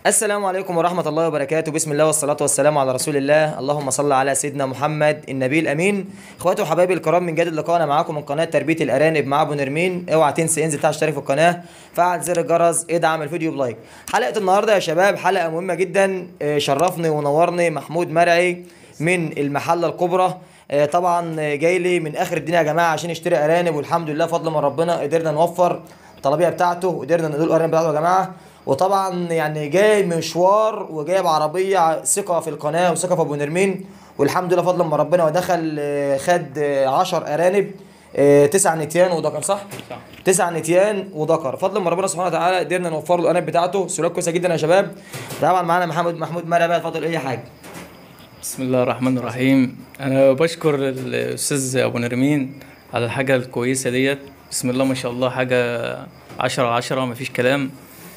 السلام عليكم ورحمة الله وبركاته بسم الله والصلاة والسلام على رسول الله اللهم صل على سيدنا محمد النبي الأمين اخواتي وحبايبي الكرام من جديد لقاءنا معاكم من قناة تربية الأرانب مع أبو نرمين اوعى تنسى انزل تحت اشترك في القناة فعل زر الجرس ادعم الفيديو بلايك حلقة النهاردة يا شباب حلقة مهمة جدا آه، شرفني ونورني محمود مرعي من المحلة الكبرى آه، طبعا آه، جاي لي من اخر الدنيا يا جماعه عشان اشتري ارانب والحمد لله فضل من ربنا قدرنا نوفر الطلبيه بتاعته وقدرنا ندول الارانب بتاعته يا جماعه وطبعا يعني جاي مشوار وجايب عربيه ثقه في القناه وثقه في ابو نرمين والحمد لله فضل من ربنا ودخل آه، خد 10 ارانب آه، تسع نتيان وذكر صح؟ صح. تسع نتيان وذكر فضل من ربنا سبحانه وتعالى قدرنا نوفر له الارانب بتاعته سلوك كويسه جدا يا شباب طبعا معانا محمد محمود مرعي بقى اتفضل اي حاجه بسم الله الرحمن الرحيم انا بشكر الاستاذ ابو نرمين على الحاجه الكويسه ديت بسم الله ما شاء الله حاجه عشرة على عشرة مفيش كلام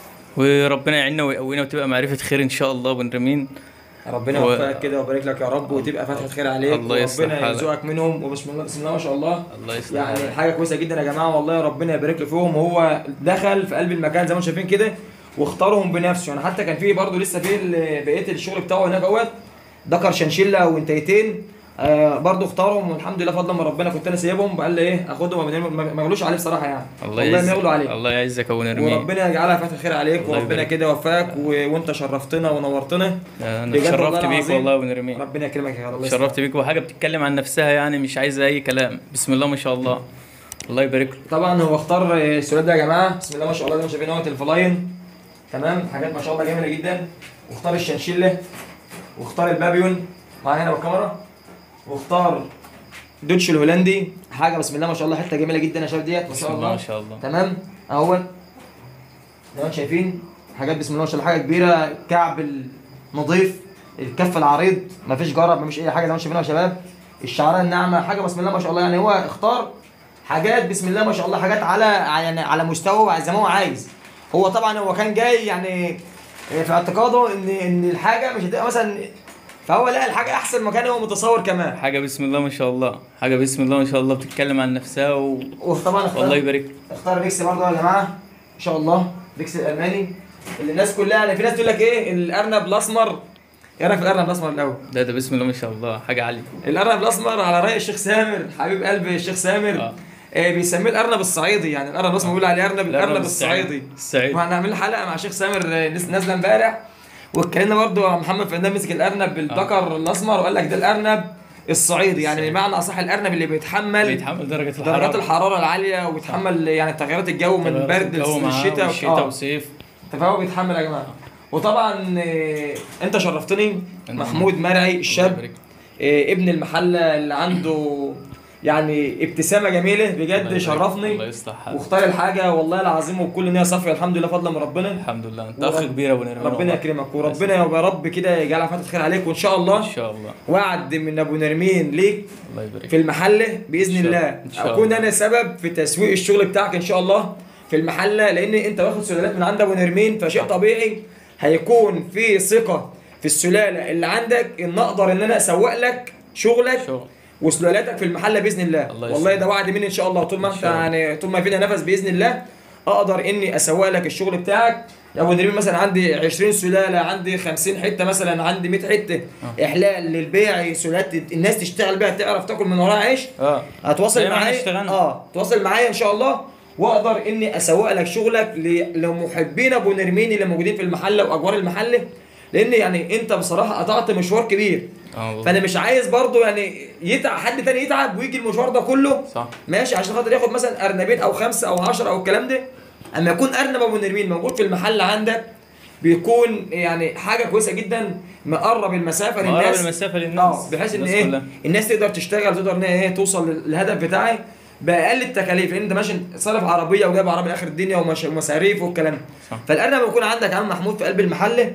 وربنا يعيننا ويقوينا وتبقى معرفه خير ان شاء الله ابو نرمين ربنا و- يوفقك كده ويبارك لك يا رب وتبقى فتحة خير عليك الله يصلح وربنا حالك. يرزقك منهم وبسم الله بسم الله ما شاء الله الله يصلح يعني حالك. حاجه كويسه جدا يا جماعه والله ربنا يبارك له فيهم وهو دخل في قلب المكان زي ما انتم شايفين كده واختارهم بنفسه يعني حتى كان في برضه لسه في ال- بقيه الشغل بتاعه هناك اهوت ذكر شنشله وانتيتين آه برضه اختارهم والحمد لله فضلا من ربنا كنت انا سايبهم قال لي ايه اخدهم ما- ما ما يغلوش عليه بصراحه يعني الله والله ما يعزك يغلوا عليه الله يعزك ابو نرمين وربنا يجعلها فتح خير عليك الله وربنا يبارك. كده يوفقك و... وانت شرفتنا ونورتنا انا بجد والله اتشرفت بيك العظيم. والله يا ابو نرمين ربنا يكرمك يا رب الله اتشرفت بيك وحاجه بتتكلم عن نفسها يعني مش عايزه اي كلام بسم الله ما شاء الله الله يبارك له طبعا هو اختار السؤال ده يا جماعه بسم الله ما شاء الله زي ما شايفين اهوت الفلاين تمام حاجات ما شاء الله جميله جدا واختار الشنشله واختار البابيون معانا هنا بالكاميرا واختار دوتش الهولندي حاجه بسم الله ما شاء الله حته جميله جدا يا شباب ديت ما بسم شاء الله الله ما شاء الله تمام اهوت زي ما انتم شايفين حاجات بسم الله ما شاء الله حاجه كبيره كعب نظيف الكف العريض مفيش جرب مفيش اي حاجه زي ما انتم شايفينها يا شباب الشعريه الناعمه حاجه بسم الله ما شاء الله يعني هو اختار حاجات بسم الله ما شاء الله حاجات على يعني على مستوى زي ما هو عايز هو طبعا هو كان جاي يعني في اعتقاده ان ان الحاجه مش هتبقى مثلا فهو لقى الحاجه احسن ما كان هو متصور كمان حاجه بسم الله ما شاء الله حاجه بسم الله ما شاء الله بتتكلم عن نفسها و... وطبعا اختار والله يبارك اختار ريكس برضه يا جماعه ان شاء الله ريكس الالماني اللي الناس كلها يعني في ناس تقول لك ايه الارنب الاسمر ايه رايك في الارنب الاسمر الاول ده ده بسم الله ما شاء الله حاجه عاليه الارنب الاسمر على راي الشيخ سامر حبيب قلب الشيخ سامر آه. آه بيسميه الارنب الصعيدي يعني الارنب الاسمر بيقول عليه ارنب الارنب الصعيدي الصعيدي وهنعمل حلقه مع الشيخ سامر آه، لسه نازله امبارح واتكلمنا برضه عن محمد فنان مسك الارنب بالذكر الاسمر وقال لك ده الارنب الصعيدي يعني بمعنى اصح الارنب اللي بيتحمل بيتحمل درجه الحراره درجات الحراره العاليه وبيتحمل يعني تغيرات الجو من برد الجو معاه للشتاء والشتاء آه. وصيف فهو بيتحمل يا جماعه وطبعا آه، انت شرفتني محمود مرعي الله الشاب يبارك. آه، ابن المحله اللي عنده يعني ابتسامه جميله الله بجد يبارك. الله شرفني يصلح حالك واختار الحاجه والله العظيم وبكل نيه صافيه الحمد لله فضلا من ربنا الحمد لله انت ورب- اخ كبير يا ابو نرمين ربنا والله. يكرمك وربنا يا رب كده يجعلها فتحه خير عليك وان شاء الله ان شاء الله وعد من ابو نرمين ليك الله يبارك في المحله باذن إن شاء الله الله. إن شاء اكون الله. انا سبب في تسويق الشغل بتاعك ان شاء الله في المحله لان انت واخد سلالات من عند ابو نرمين فشيء طبيعي هيكون في ثقه في السلاله اللي عندك ان اقدر ان انا اسوق لك شغلك شغل وسلالاتك في المحله باذن الله الله والله يسلمك. ده وعد مني ان شاء الله طول ما إن انت شاء الله. يعني طول ما فينا نفس باذن الله اقدر اني اسوق لك الشغل بتاعك يا ابو نرمين مثلا عندي 20 سلاله عندي 50 حته مثلا عندي 100 حته احلال للبيع سلالات الناس تشتغل بيها تعرف تاكل من وراها عيش اه هتواصل زي ما احنا معايا اشتغلنا. اه تواصل معايا ان شاء الله واقدر اني اسوق لك شغلك ل- لمحبين ابو نرمين اللي موجودين في المحله واجوار المحله لان يعني انت بصراحه قطعت مشوار كبير اه والله. فانا مش عايز برضو يعني يتعب حد تاني يتعب ويجي المشوار ده كله صح ماشي عشان خاطر ياخد مثلا ارنبين او خمسه او 10 او الكلام ده اما يكون ارنب ابو نرمين موجود في المحل عندك بيكون يعني حاجه كويسه جدا مقرب المسافه مقرب للناس المسافه للناس اه بحيث ان الناس ايه كلها. الناس تقدر تشتغل تقدر ان هي ايه توصل للهدف بتاعي باقل التكاليف لان انت ماشي صارف عربيه وجايب عربيه اخر الدنيا ومش- ومصاريف والكلام ده صح. فالارنب يكون عندك يا عم محمود في قلب المحل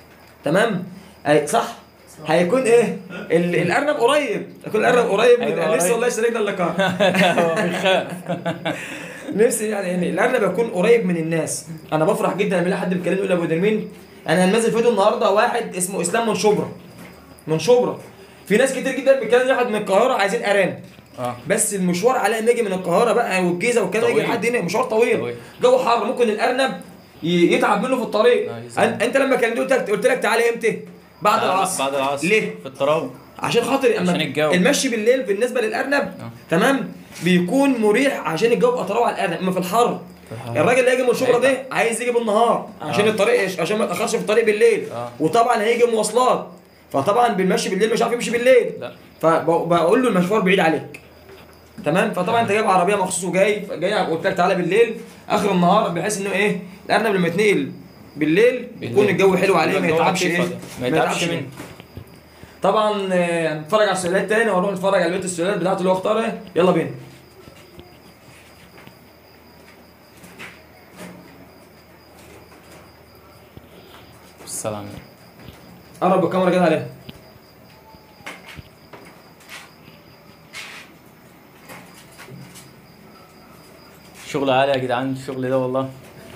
تمام أي صح هيكون ايه ال- الارنب قريب يكون الارنب قريب من أيوة لسه قريب. والله اشترينا اللقاء هو بيخاف نفسي يعني يعني الارنب يكون قريب من الناس انا بفرح جدا لما الاقي حد بيكلمني يقول لي ابو درمين انا هنزل فيديو النهارده واحد اسمه اسلام من شبرا من شبرا في ناس كتير جدا بيتكلم واحد من القاهره عايزين ارانب اه بس المشوار على ما يجي من القاهره بقى والجيزه والكلام يجي طويل. لحد هنا مشوار طويل طويل. جو حر ممكن الارنب ي- يتعب منه في الطريق آه، يزعل. أن- انت لما كلمتك قلت لك تعالى امتى بعد العصر بعد العصر ليه في التراويح عشان خاطر اما عشان الجو. المشي بالليل بالنسبه للارنب آه. تمام بيكون مريح عشان الجو بيبقى طراوه على الارنب اما في الحر الراجل اللي هيجي من الشغل ده عايز يجي بالنهار عشان آه. الطريق إيش؟ عشان ما يتاخرش في الطريق بالليل آه. وطبعا هيجي مواصلات فطبعا بالمشي بالليل مش عارف يمشي بالليل لا فبقول له المشوار بعيد عليك تمام فطبعا انت جايب عربيه مخصوص وجاي جاي قلت لك تعالى بالليل اخر النهار بحيث انه ايه الارنب لما يتنقل بالليل يكون الجو حلو عليه ما الجو يتعبش لطيف ايه ده. ما يتعبش منه طبعا آه، نتفرج على السؤالات تاني ونروح نتفرج على بيت السؤالات بتاعته اللي هو اختارها يلا بينا السلام قرب الكاميرا كده عليها شغل عالي يا جدعان الشغل ده والله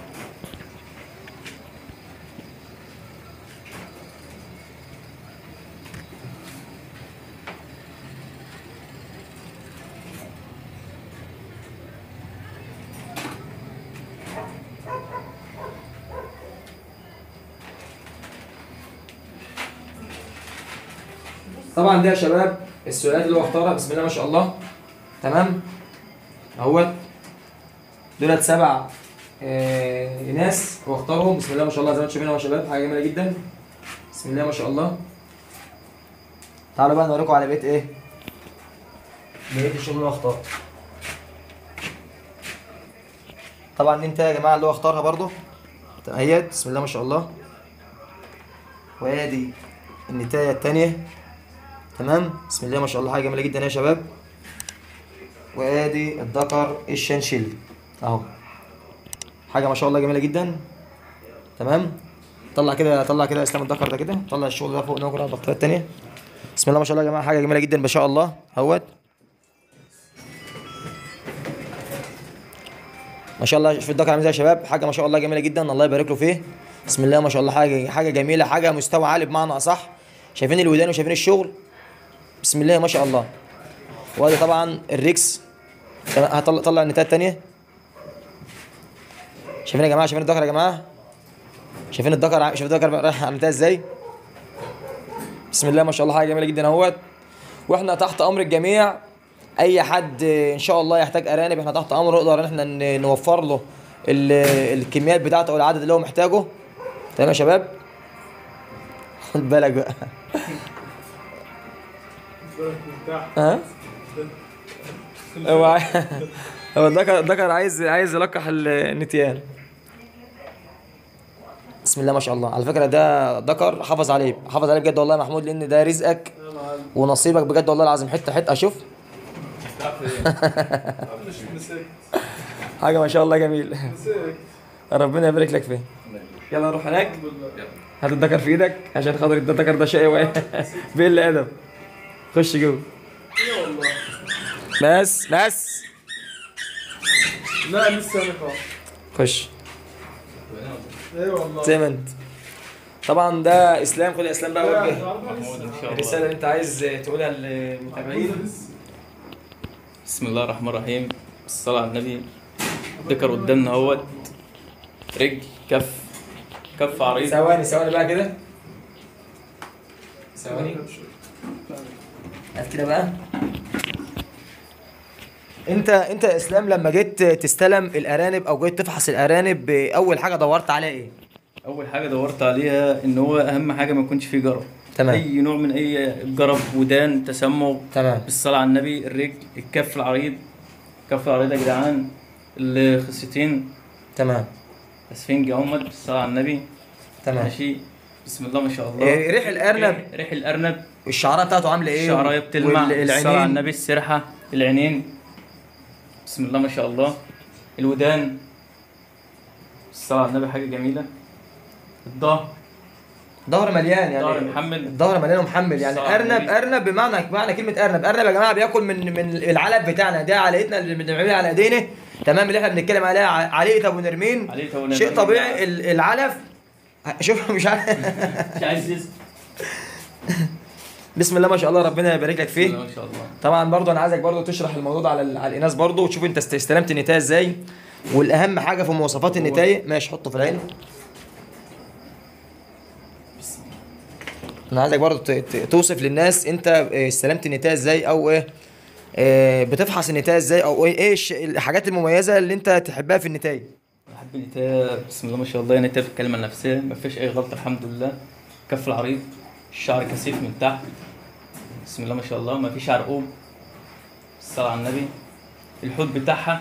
طبعا ده يا شباب السؤالات اللي هو اختارها بسم الله ما شاء الله تمام اهوت دولت سبع آه ناس هو اختارهم بسم الله ما شاء الله زي ما انتم شايفين اهو يا شباب حاجه جميله جدا بسم الله ما شاء الله تعالوا بقى نوريكم على بيت ايه بقيت الشغل اللي هو اختاره طبعا انت يا جماعه اللي هو اختارها برضو اهيت بسم الله ما شاء الله وادي النتايه الثانيه تمام بسم الله ما شاء الله حاجه جميله جدا يا شباب وادي الذكر الشنشلي اهو حاجه ما شاء الله جميله جدا تمام طلع كده طلع كده اسلام الذكر ده كده طلع الشغل ده فوق نقرا على البطاريه الثانيه بسم الله ما شاء الله يا جماعه حاجه جميله جدا ما شاء الله اهوت ما شاء الله في الذكر عامل ازاي يا شباب حاجه ما شاء الله جميله جدا الله يبارك له فيه بسم الله ما شاء الله حاجه حاجه جميله حاجه مستوى عالي بمعنى اصح شايفين الودان وشايفين الشغل بسم الله ما شاء الله وادي طبعا الريكس تمام، هطلع طلع النتايه الثانيه شايفين يا جماعه شايفين الذكر يا جماعه شايفين الذكر ع- شايفين الذكر رايح على النتايه ازاي بسم الله ما شاء الله حاجه جميله جدا اهوت واحنا تحت امر الجميع اي حد ان شاء الله يحتاج ارانب احنا تحت امره نقدر ان احنا ن- نوفر له ال- الكميات بتاعته او العدد اللي هو محتاجه تمام يا شباب خد بالك بقى ها هو عاي- هو الذكر الذكر عايز عايز يلقح ال- النتيان بسم الله ما شاء الله على فكره ده ذكر حافظ عليه حافظ عليه بجد والله يا محمود لان ده رزقك ونصيبك بجد والله العظيم حته حته اشوف حاجه ما شاء الله جميل ربنا يبارك لك فيه يلا نروح هناك هات الذكر في ايدك عشان خاطر الذكر ده شقي وايه بيقل ادب خش جوه بس بس لا لسه انا خلاص خش اي والله زي ما انت طبعا ده اسلام خد يا اسلام بقى وجه محمود ان شاء الرساله الله اللي انت عايز تقولها للمتابعين بسم الله الرحمن الرحيم الصلاة على النبي ذكر قدامنا اهوت رجل كف كف عريض ثواني ثواني بقى كده ثواني هات كده بقى انت انت يا اسلام لما جيت تستلم الارانب او جيت تفحص الارانب اول حاجه دورت عليها ايه اول حاجه دورت عليها ان هو اهم حاجه ما يكونش فيه جرب تمام. اي نوع من اي جرب ودان تسمغ تمام بالصلاه على النبي الرجل الكف العريض الكف العريض يا جدعان الخصيتين تمام اسفنج اهمت بالصلاه على النبي تمام ماشي بسم الله ما شاء الله إيه، ريح الارنب ريح- ريح الارنب الشعرات بتاعته عامله ايه الشعرايه بتلمع بالصلاه على والعينين النبي السرحه العينين بسم الله ما شاء الله الودان الصلاه على النبي حاجه جميله الظهر ظهر مليان يعني ظهر محمل الظهر مليان ومحمل يعني صح. ارنب ارنب بمعنى بمعنى كلمه ارنب ارنب يا جماعه بياكل من من العلب بتاعنا ده علقتنا اللي بنعملها على ايدينا تمام اللي احنا بنتكلم عليها ع- علقه ابو نرمين عليه تو نعمل. شيء طبيعي ال- العلف شوف مش عارف مش عايز يسمع بسم الله ما شاء الله ربنا يبارك لك بسم الله فيه ما شاء الله طبعا برضو انا عايزك برضو تشرح الموضوع ده على ال- على الاناث برضو وتشوف انت است- استلمت النتايه ازاي والاهم حاجه في مواصفات النتايه ماشي حطه في العين انا عايزك برضو ت- ت- توصف للناس انت آه، استلمت النتايه ازاي او ايه آه، بتفحص النتايه ازاي او ايه إيه الش- الحاجات المميزه اللي انت تحبها في النتايه بحب النتاية بسم الله ما شاء الله نتاية بتتكلم عن نفسها ما فيش اي غلطه الحمد لله كف العريض الشعر كثيف من تحت بسم الله ما شاء الله ما فيش عرقوب الصلاة على النبي الحوض بتاعها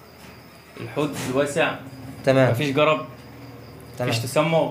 الحوض واسع ما تمام فيش جرب تمام مفيش تسمع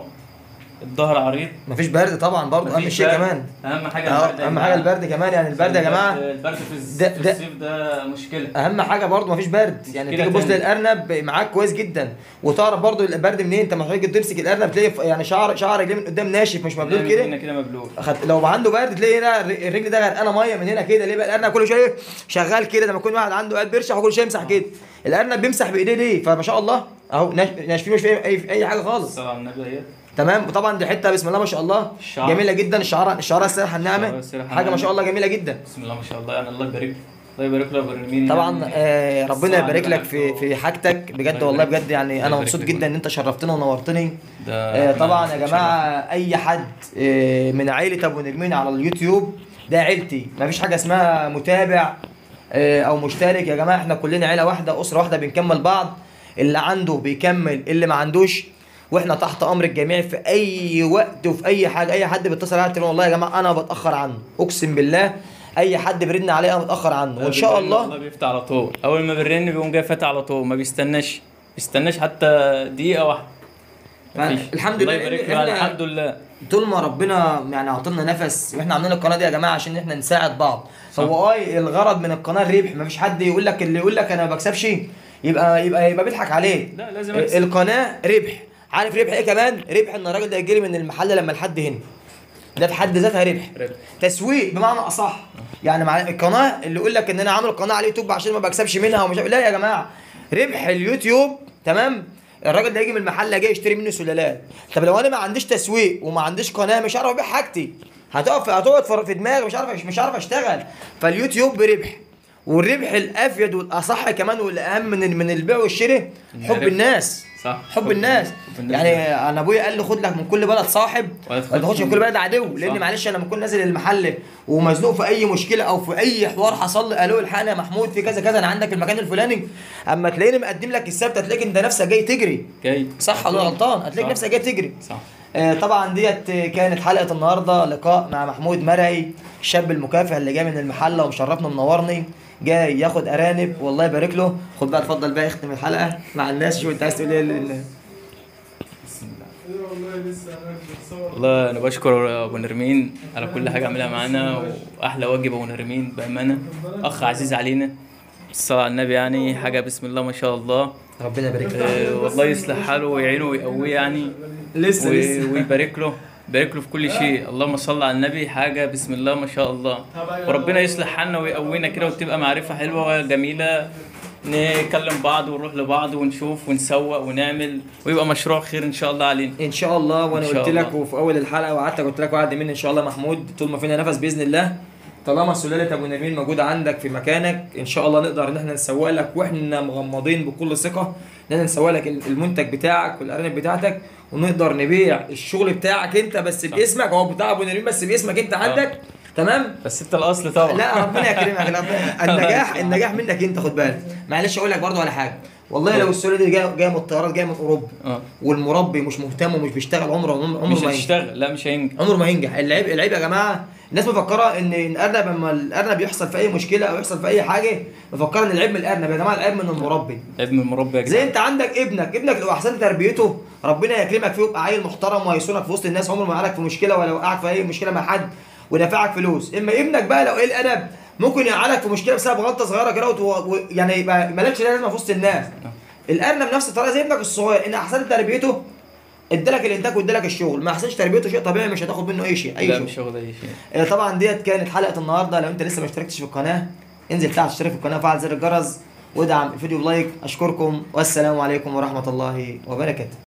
الظهر عريض مفيش برد طبعا برضه اهم مفيش شيء برد. كمان اهم حاجه اه البرد يا اهم جماعة. حاجه البرد كمان يعني البرد يا جماعه البرد في, الز- ده- في ده- الصيف ده مشكله اهم حاجه برضه مفيش برد يعني مشكلة تيجي تبص تانية. للارنب معاك كويس جدا وتعرف برضه البرد منين انت لما تيجي تمسك الارنب تلاقي ف- يعني شعر شعر رجليه من قدام ناشف مش مبلول كده هنا كده مبلول خد لو عنده برد تلاقي هنا الر- الرجل ده غرقانه ميه من هنا كده ليه بقى الارنب كل شويه شغال كده لما يكون واحد عنده قاعد بيرشح وكل شويه يمسح كده الارنب بيمسح بايديه ليه فما شاء الله اهو ناش- ناشفين مش في اي في اي حاجه خالص الصلاة على النبي اهي تمام وطبعا دي حته بسم الله ما شاء الله الشعر. جميله جدا الشعر الشعر السرحه الشعر الناعمه السرحة حاجه ما الناعمة. شاء الله جميله جدا بسم الله ما شاء الله يعني الله يبارك له الله يبارك له يا ابو الرمين طبعا يعني آه ربنا الصلاة على يبارك لك النبي في عنده- في حاجتك بجد الله والله يبارك بجد يعني الله انا يبارك مبسوط لك. جدا ان انت شرفتنا ونورتني ده آه إحنا طبعا يا نتشرف. جماعه اي حد آه من عائله ابو نرمين على اليوتيوب ده عيلتي مفيش حاجه اسمها متابع آه او مشترك يا جماعه احنا كلنا عيله واحده اسره واحده بنكمل بعض اللي عنده بيكمل اللي ما عندوش واحنا تحت امر الجميع في اي وقت وفي اي حاجه اي حد بيتصل على التليفون والله يا جماعه انا بتاخر عنه اقسم بالله اي حد بيرن عليا انا بتاخر عنه وان شاء بيرن الله الله بيفتح على طول اول ما بيرن بيقوم جاي فاتح على طول ما بيستناش بيستناش حتى دقيقه واحده مفيش. الحمد الله لله يبارك إن له على إحنا- الحمد لله طول ما ربنا يعني عطلنا نفس واحنا عاملين القناه دي يا جماعه عشان احنا نساعد بعض صح. هو اه الغرض من القناه الربح مفيش حد يقول لك اللي يقول لك انا ما بكسبش يبقى يبقى يبقى بيضحك عليك لا لازم أكسب. القناه ربح عارف ربح ايه كمان ربح ان الراجل ده يجري من المحل لما لحد هنا ده في حد ذاتها ربح ربح. تسويق بمعنى اصح يعني مع القناه اللي يقول لك ان انا عامل قناه على اليوتيوب عشان ما بكسبش منها ومش عارف- لا يا جماعه ربح اليوتيوب تمام الراجل ده يجي من المحل جاي يشتري منه سلالات طب لو انا ما عنديش تسويق وما عنديش قناه مش هعرف ابيع حاجتي هتقف هتقعد في- في دماغي مش عارف مش عارف اشتغل فاليوتيوب بربح والربح الافيد والاصح كمان والاهم من من البيع والشراء حب الربح. الناس صح حب الناس حب الناس يعني انا ابويا قال لي خد لك من كل بلد صاحب ولا ما تاخدش تاخدش من من- كل بلد عدو لان صح. معلش انا لما اكون نازل المحل ومزنوق في اي مشكله او في اي حوار حصل لي قالوا الحقني يا محمود في كذا كذا انا عندك المكان الفلاني اما تلاقيني مقدم لك السبت هتلاقيك انت نفسك جاي تجري جاي صح ولا غلطان هتلاقيك صح. نفسك جاي تجري صح آه، طبعا ديت كانت حلقه النهارده لقاء مع محمود مرعي الشاب المكافح اللي جاي من المحله ومشرفنا ومنورني جاي ياخد ارانب والله يبارك له خد بقى اتفضل بقى اختم الحلقه مع الناس شوف انت عايز تقول ايه لل- بسم الله ايه والله لسه انا بتصور والله انا بشكر ابو نرمين على كل حاجه عملها معانا واحلى واجب ابو نرمين بامانه اخ عزيز علينا الصلاة على النبي يعني حاجه بسم الله ما شاء الله ربنا يبارك له آه، والله يصلح حاله ويعينه ويقويه يعني لسه و- لسه ويبارك له يبارك له في كل شيء اللهم صل على النبي حاجه بسم الله ما شاء الله وربنا يصلح حالنا ويقوينا كده وتبقى معرفه حلوه وجميله نكلم بعض ونروح لبعض ونشوف ونسوق ونعمل ويبقى مشروع خير ان شاء الله علينا ان شاء الله وانا إن شاء قلت لك الله. وفي اول الحلقه وقعدت قلت لك وعد مني ان شاء الله محمود طول ما فينا نفس باذن الله طالما سلاله ابو نرمين موجوده عندك في مكانك ان شاء الله نقدر ان احنا نسوق لك واحنا مغمضين بكل ثقه ان احنا نسوق لك المنتج بتاعك والارانب بتاعتك ونقدر نبيع الشغل بتاعك انت بس باسمك هو بتاع ابو نرمين بس باسمك انت عندك تمام بس انت الاصل طبعا لا ربنا يكرمك ربنا النجاح النجاح منك انت خد بالك معلش اقول لك برضو على حاجه والله لو السؤال دي جايه جايه من الطيارات جايه من اوروبا اه والمربي مش مهتم ومش بيشتغل عمره عمره مش ما ينجح هتشتغل لا مش هينجح عمره ما هينجح العيب العيب يا جماعه الناس مفكره ان إن الارنب لما الارنب يحصل في اي مشكله او يحصل في اي حاجه مفكره ان العيب من الارنب يا جماعه العيب من المربي ابن المربى يا زي جدعان انت عندك ابنك ابنك لو احسنت تربيته ربنا يكرمك فيه ويبقى عيل محترم وهيصونك في وسط الناس عمره ما يقعدك في مشكله ولا وقعك في اي مشكله مع حد ودافعك فلوس اما ابنك بقى لو ايه الادب ممكن يقعدك في مشكله بسبب غلطه صغيره كده وت- و... يعني يبقى مالكش لازمه في وسط الناس الارنب نفس الطريقه زي ابنك الصغير ان احسنت تربيته ادالك الانتاج وادالك الشغل ما احسنش تربيته شيء طبيعي مش هتاخد منه اي شيء اي لا شغل مش واخد اي شيء آه، طبعا ديت كانت حلقه النهارده لو انت لسه ما اشتركتش في القناه انزل تحت اشترك في القناه وفعل زر الجرس وادعم الفيديو بلايك اشكركم والسلام عليكم ورحمه الله وبركاته